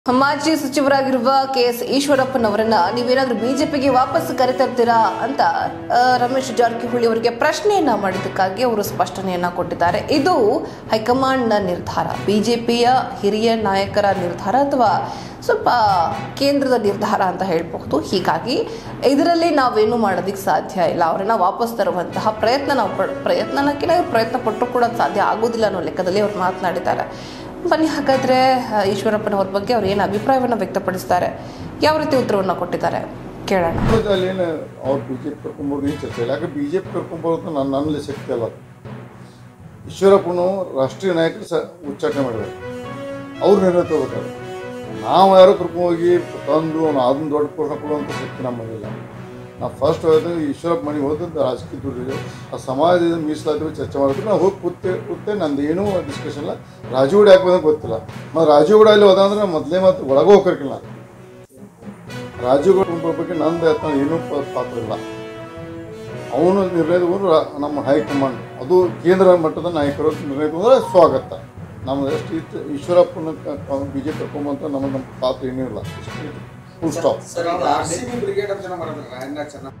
ಮಾಜಿ ಸಚಿವರಾಗಿರುವ K S ಈಶ್ವರಪ್ಪನವರನ್ನ ನೀವೇನಾದ್ರೂ ಬಿಜೆಪಿಗೆ ವಾಪಸ್ ಕರೆತರ್ತೀರಾ ಅಂತ ಆ, ರಮೇಶ್ ಜಾರಕಿಹೊಳಿ ಅವರಿಗೆ ಪ್ರಶ್ನೆಯನ್ನ ಮಾಡಿದ್ದಕ್ಕಾಗಿ ಅವರು ಸ್ಪಷ್ಟನೆಯನ್ನ ಕೊಟ್ಟಿದ್ದಾರೆ ಇದು ಹೈಕಮಾಂಡ್ನ ನಿರ್ಧಾರ ಬಿಜೆಪಿಯ ಹಿರಿಯ ನಾಯಕರ ನಿರ್ಧಾರ ಅಥವಾ ಸ್ವಲ್ಪ ಕೇಂದ್ರದ ನಿರ್ಧಾರ ಅಂತ ಹೇಳಬಹುದು ಹೀಗಾಗಿ ಇದರಲ್ಲಿ ನಾವೇನು ಮಾಡೋದಕ್ಕೆ ಸಾಧ್ಯ ಇಲ್ಲ ಅವರನ್ನ ವಾಪಸ್ ತರುವಂತಹ ಪ್ರಯತ್ನ ನಾವು ಪಡ್- ಪ್ರಯತ್ನನಕ್ಕಿಂತ ಪ್ರಯತ್ನ ಪಟ್ಟರು ಕೂಡ ಅದ್ ಸಾಧ್ಯ ಆಗೋದಿಲ್ಲ ಅನ್ನೋ ಲೆಕ್ಕದಲ್ಲಿ ಅವ್ರು ಮಾತನಾಡಿದ್ದಾರೆ ಬನ್ನಿ ಹಾಗಾದ್ರೆ ಆ, ಈಶ್ವರಪ್ಪನವ್ರ ಬಗ್ಗೆ ಅವ್ರು ಏನು ಅಭಿಪ್ರಾಯವನ್ನು ವ್ಯಕ್ತಪಡಿಸ್ತಾರೆ ಯಾವ ರೀತಿ ಉತ್ತರವನ್ನು ಕೊಟ್ಟಿದ್ದಾರೆ ಕೇಳೋಣ ಅಲ್ಲಿ ಏನು ಅವ್ರು ಬಿ ಜೆ ಪಿ ಕರ್ಕೊಂಬೋದು ಏನು ಚರ್ಚೆ ಇಲ್ಲ ಯಾಕೆ ಬಿ ಜೆ ಪಿ ಕರ್ಕೊಂಬರೋದು ನನ್ನ ನನ್ನಲ್ಲಿ ಶಕ್ತಿ ಅಲ್ಲ ಈಶ್ವರಪ್ಪನು ರಾಷ್ಟ್ರೀಯ ನಾಯಕರು ಸ ಉಚ್ಚಾಟನೆ ಮಾಡಿದ್ದಾರೆ ಅವ್ರು ನಿರ್ಣಯ ತಗೋಬೇಕಾದ್ರೆ ನಾವು ಯಾರೋ ಕರ್ಕೊಂಡೋಗಿ ತಂದು ಅದನ್ನ ದೊಡ್ಡ ಪೋಷಣ ಕೊಡುವಂಥ ಶಕ್ತಿ ನಮ್ಮಲ್ಲಿಲ್ಲ ನಾವು ಫಸ್ಟ್ ಹೋದಾಗ ಈಶ್ವರಪ್ಪ ಮನೆಗೆ ಹೋದಂತ ರಾಜಕೀಯ ದುಡ್ಡಿದೆ ಆ ಸಮಾಜದ ಮೀಸಲಾತಿ ಬಗ್ಗೆ ಚರ್ಚೆ ಮಾಡಿದ್ರೆ ನಾವು ಹೋಗಿ ಕೂತೆ ಕೂತೆ ನಂದು ಏನೂ ಡಿಸ್ಕಷನ್ ಇಲ್ಲ ರಾಜೀವ್ಗೌಡ ಯಾಕೆ ಬಂದಂಗೆ ಗೊತ್ತಿಲ್ಲ ಮತ್ತು ರಾಜೀವ್ಗೌಡ ಅಲ್ಲಿ ಹೋದಂದ್ರೆ ಮೊದಲೇ ಮತ್ತು ಒಳಗೆ ಹೋಗ್ಕರ್ಕಿಲ್ಲ ರಾಜೀವ್ಗೌಡ ಕುಟುಂಬದ ಬಗ್ಗೆ ನಂದು ಯತ್ನ ಏನೂ ಪ- ಪಾತ್ರ ಇಲ್ಲ ಅವನು ನಿರ್ಣಯ ತಗೊಂಡು ರಾ- ನಮ್ಮ ಹೈಕಮಾಂಡ್ ಅದು ಕೇಂದ್ರ ಮಟ್ಟದ ನಾಯಕರು ನಿರ್ಣಯ ತಗೊಂಡ್ರೆ ಸ್ವಾಗತ ನಮ್ದು ಎಷ್ಟು ಇತ್ತು ಈಶ್ವರಪ್ಪನ ಬಿ ಜೆ ಪಿ ಕರ್ಕೊಂಬಂತ ನಮಗೆ ನಮ್ಮ ಪಾತ್ರ ಏನೂ ಇಲ್ಲ ಫುಲ್ ಸ್ಟಾಪ್ ಸರ್ ಈಗ ಆರ್ ಸಿ ಬಿ ಬ್ರಿಗೇಡ್ ಅಂತ ಮಾಡಬೇಕಲ್ಲ ಚೆನ್ನಾಗಿ